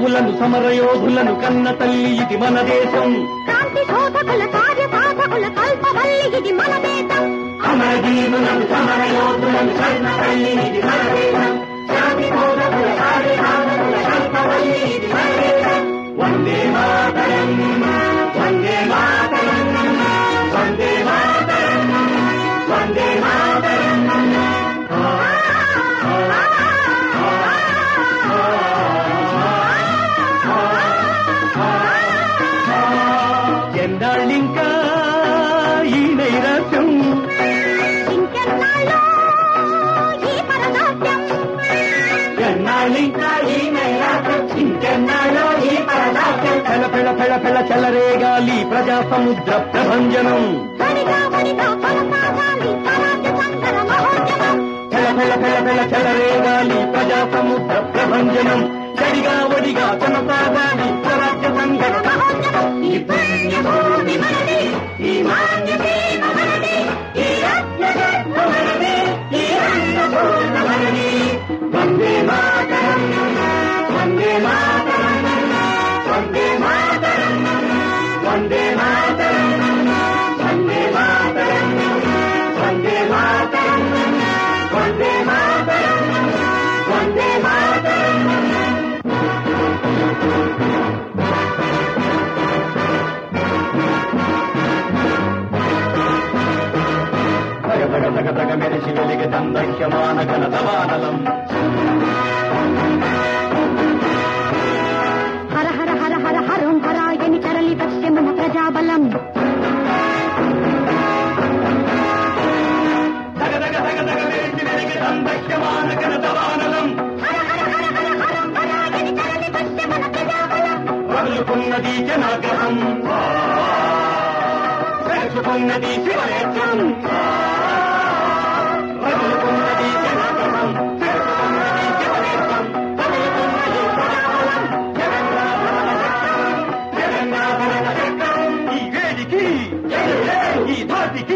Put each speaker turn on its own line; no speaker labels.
వీరయోధులను సమరయోధులను కన్న తల్లి ఇది మన దేశం
క్రాంతి శోధకుల కార్య సాధకుల కల్పవల్లి ఇది మన దేశం
అమరజీవులను సమరయోధులను కన్న తల్లి ఇది మన దేశం శాంతి బోధకుల కార్యసాధకుల కల్పవల్లి ఇది మన దేశం వందే మాతరం వందే మాతరం వందే మాతరం వందే మాతరం ఎన్నాళ్ళింకా ఈ నైరాశ్యం
ఇంకెన్నాళ్ళో ఈ పరదాస్యం
ఎన్నాళ్ళింకా ఈ నైరాశ్యం ఇంకెన్నాళ్ళో ఈ పరదాస్యం పెళ పెళ పెళ పెళ చెలరేగాలి ప్రజా సముద్ర ప్రభంజనం
వడిగా వడిగా కొనసాగాలి స్వరాజ్య సంకర మహోద్యమం
పెళ పెళ పెళ పెళ చెలరేగాలి ప్రజా సముద్ర ప్రభంజనం చడిగా వడిగా కొనసాగాలి స్వరాజ్య సంఘట
మహోద్యమం ఈ పుణ్యభూమి మనది ఈ మాన్యసీమ మనది ఈ రత్నగర్భ మనది ఈ అన్నపూర్ణ మనది
వందే మాతరం వందే మాతరం వందే మాతరం వందే మాతరం వందే మాతరం వందే మాతరం వందే మాతరం వందే మాతరం భగ భగ భగ భగ మెరిసి వెలిగి దందహ్యమాన గణతవానలం
హర హర హర హర హరం హరాయని తరలి వచ్చే మన ప్రజాబలం
దగ దగ దగ దగ మెరిసి వెలిగి దందహ్యమాన గణతవానలం
హర హర హర హర హరం హరాయని తరలి వచ్చే మన ప్రజాబలం
రగులుకున్నది జనాగ్రహం పెరుచుకున్నది శివనేత్రం రగులుకున్నది జనాగ్రహం పెరుచుకున్నది శివనేత్రం రగులుకున్నది ప్రజాబలం జగన్నాథన చక్రం జగన్నాథన చక్రం ఈ వేడికి ఈ ధాటికి